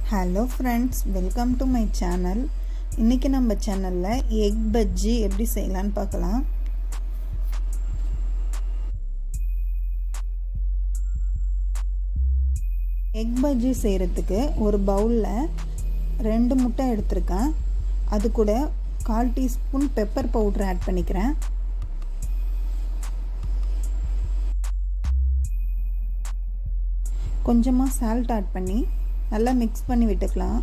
hello friends welcome to my channel இன்றைக்கி நம்ம சேனலில் எக் பஜ்ஜி எப்படி செய்யலான்னு பார்க்கலாம் எக் பஜ்ஜி செய்கிறதுக்கு ஒரு பவுலில் ரெண்டு முட்டை எடுத்திருக்கேன் அது கூட கால் டீஸ்பூன் பெப்பர் பவுட்ரு ஆட் பண்ணிக்கிறேன் கொஞ்சமாக சால்ட் ஆட் பண்ணி நல்லா மிக்ஸ் பண்ணி விட்டுக்கலாம்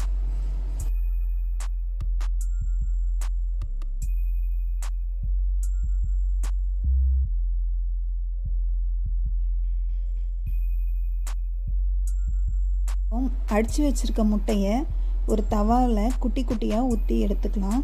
அடித்து வச்சுருக்க முட்டையை ஒரு தவாவில் குட்டி குட்டியாக ஊற்றி எடுத்துக்கலாம்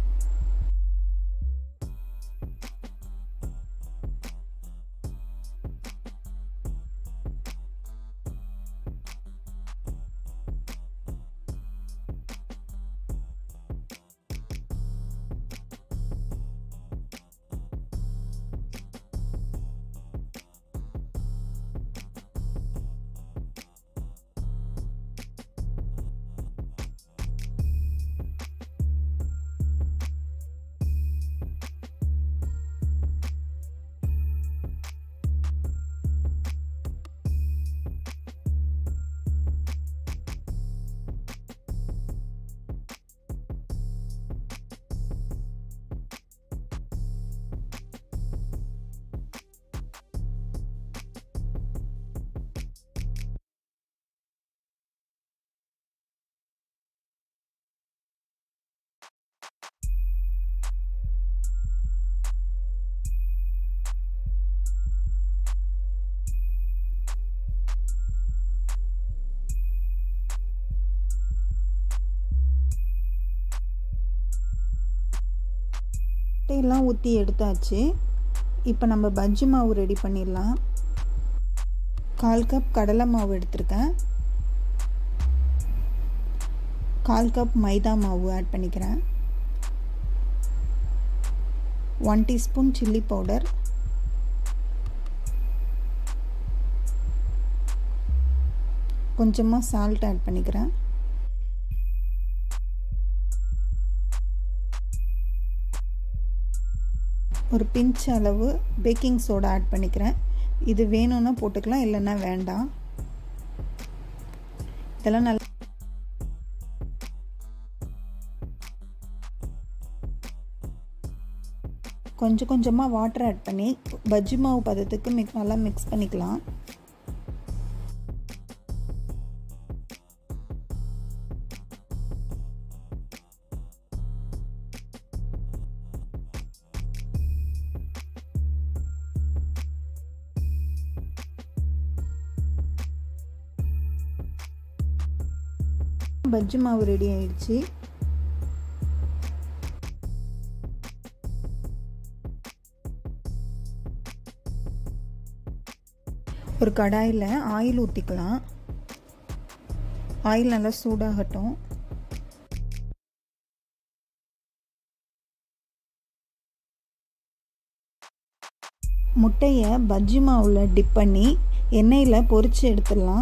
முட்டையெல்லாம் ஊற்றி எடுத்தாச்சு இப்போ நம்ம பஜ்ஜி மாவு ரெடி பண்ணிடலாம் கால் கப் கடலை மாவு எடுத்திருக்கேன் கால் கப் மைதா மாவு ஆட் பண்ணிக்கிறேன் ஒன் டீஸ்பூன் சில்லி பவுடர் கொஞ்சமாக சால்ட் ஆட் பண்ணிக்கிறேன் ஒரு பிஞ்ச் அளவு பேக்கிங் சோடா ஆட் பண்ணிக்கிறேன் இது வேணும்னா போட்டுக்கலாம் இல்லைன்னா வேண்டாம் இதெல்லாம் நல்லா கொஞ்சம் கொஞ்சமாக வாட்டர் ஆட் பண்ணி பஜ்ஜி மாவு பதத்துக்கு மிக் நல்லா மிக்ஸ் பண்ணிக்கலாம் பஜ்ஜி மாவு ரெடி ஆயிடுச்சு ஒரு கடாயில் ஆயில் ஊற்றிக்கலாம் ஆயில் நல்லா சூடாகட்டும் முட்டையை பஜ்ஜி மாவில் டிப் பண்ணி எண்ணெயில் பொரித்து எடுத்துடலாம்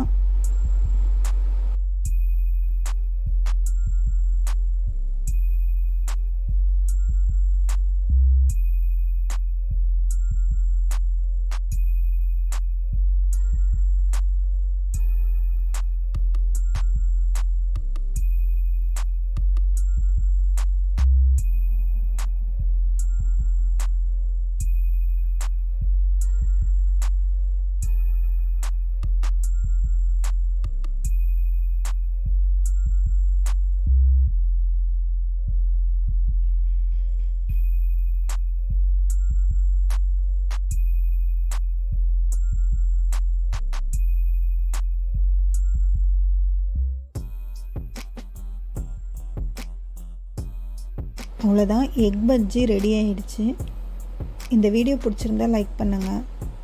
அவ்வளோதான் எக் பஜ்ஜி ரெடி ஆகிடுச்சு இந்த வீடியோ பிடிச்சிருந்தா லைக் பண்ணுங்கள்